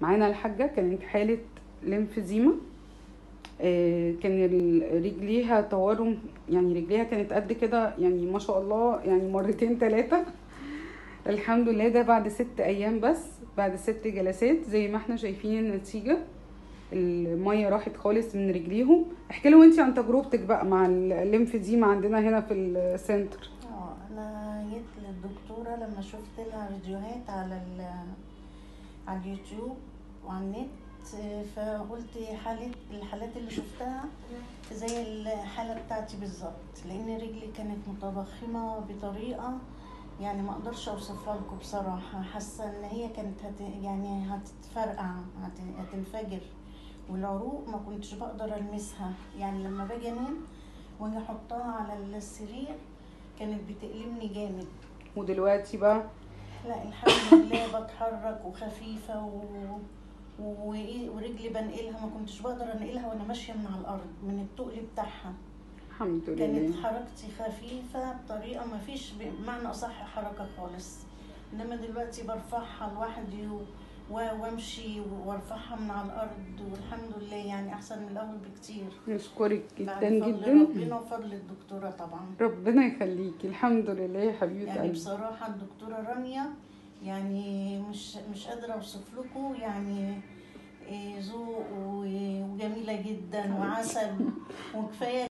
معانا الحاجة كانت حالة ليمفيزيما آه، كان ال- رجليها تورم يعني رجليها كانت قد كده يعني ما شاء الله يعني مرتين ثلاثة الحمد لله ده بعد ست أيام بس بعد ست جلسات زي ما احنا شايفين النتيجة المية راحت خالص من رجليهم احكي لهم انتي عن تجربتك بقى مع الليمفيزيما عندنا هنا في السنتر اه انا جيت للدكتوره لما شفت لها فيديوهات على ال على اليوتيوب وعلى النت فقلت حالة الحالات اللي شفتها زي الحالة بتاعتي بالظبط لأن رجلي كانت متضخمة بطريقة يعني ما اقدرش اوصفها لكم بصراحة حاسة ان هي كانت هت يعني هتتفرقع هت هتنفجر والعروق ما كنتش بقدر المسها يعني لما باجي انام واجي احطها على السرير كانت بتألمني جامد ودلوقتي بقى لا الحمد لله بتحرك وخفيفة و... و... ورجلي بنقلها ما كنتش بقدر انقلها وانا ماشية من على الارض من التقل بتاعها الحمد كانت لله حركتي خفيفة بطريقة ما فيش بمعنى أصح حركة خالص إنما دلوقتي برفعها لوحدي و- و- وامشي وارفعها من على الأرض والحمد لله يعني أحسن من الأول بكتير نشكرك بعد جدا فضل جدا ربنا وفضل الدكتورة طبعا ربنا يخليكي الحمد لله يا حبيبة يعني قلبي بصراحة الدكتورة رانيا يعني مش مش قادرة أوصف لكم يعني إيه، ذوق و- وجميلة جدا وعسل وكفاية